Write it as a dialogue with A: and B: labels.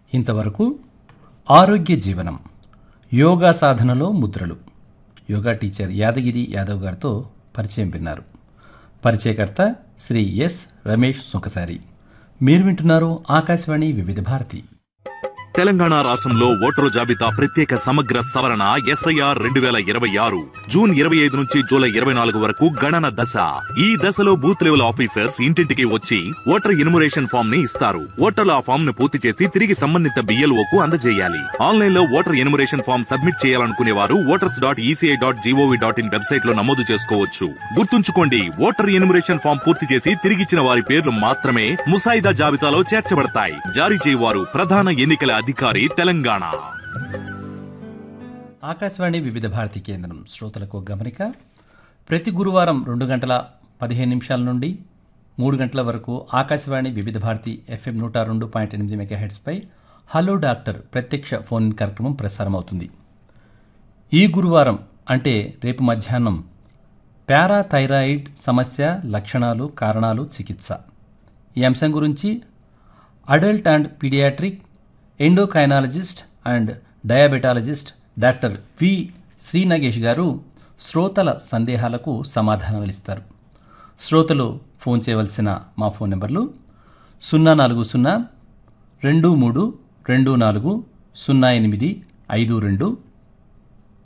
A: ఇంతవరకు ఆరోగ్య జీవనం యోగా సాధనలో ముద్రలు యోగా టీచర్ యాదగిరి యాదవ్ గారితో పరిచయం విన్నారు పరిచయకర్త శ్రీ ఎస్ రమేష్ సుంకసారి మీరు వింటున్నారు ఆకాశవాణి వివిధ భారతి
B: తెలంగాణ రాష్ట్రంలో ఓటరు జాబితా ప్రత్యేక సమగ్ర సవరణ ఎస్ఐఆర్ రెండు వేల ఇరవై ఆరు జూన్ ఇరవై ఐదు నుంచి జూలై ఇరవై నాలుగు వరకు గణన దశ ఈ దశలో బూత్ లెవెల్ ఆఫీసర్స్ ఇంటింటికి వచ్చి ఓటర్ ఇన్మురేషన్ ఫామ్ ని ఇస్తారు ఓటర్లు ఆ ఫామ్ ను పూర్తి చేసి తిరిగి సంబంధిత బిఎల్ఓ కు అందజేయాలి ఆన్లైన్ లో ఓటర్ ఇన్మురేషన్ ఫామ్ సబ్మిట్ చేయాలనుకునే వారు voters dot ECI dot GOV dot in website లో నమోదు చేసుకోవచ్చు గుర్తుంచుకోండి ఓటర్ ఇన్మురేషన్ ఫామ్ పూర్తి చేసి తిరిగిచ్చిన వారి పేర్లు మాత్రమే ముసాయిదా జాబితాలో చేర్చబడతాయి జారీ చేయవారు ప్రధాన ఎన్నికల అధికారి తెలంగాణ
A: ఆకాశవాణి వివిధ భారతి కేంద్రం శ్రోతలకు గమనిక ప్రతి గురువారం రెండు గంటల పదిహేను నిమిషాల నుండి మూడు గంటల వరకు ఆకాశవాణి వివిధ భారతి ఎఫ్ఎం నూట రెండు పాయింట్ ఎనిమిది మెగాహెడ్స్పై హలో డాక్టర్ ప్రత్యక్ష ఫోన్ ఇన్ కార్యక్రమం ప్రసారమవుతుంది ఈ గురువారం అంటే రేపు మధ్యాహ్నం పారాథైరాయిడ్ సమస్య లక్షణాలు కారణాలు చికిత్స ఈ అంశం గురించి adult and paediatric endocrinologist and diabetologist doctor V Srinagesh గారు శ్రోతల సందేహాలకు సమాధానాలు ఇస్తారు శ్రోతలు ఫోన్ చేయవలసిన మా ఫోన్ నెంబర్లు సున్నా నాలుగు సున్నా రెండు మూడు రెండు నాలుగు సున్నా ఎనిమిది ఐదు రెండు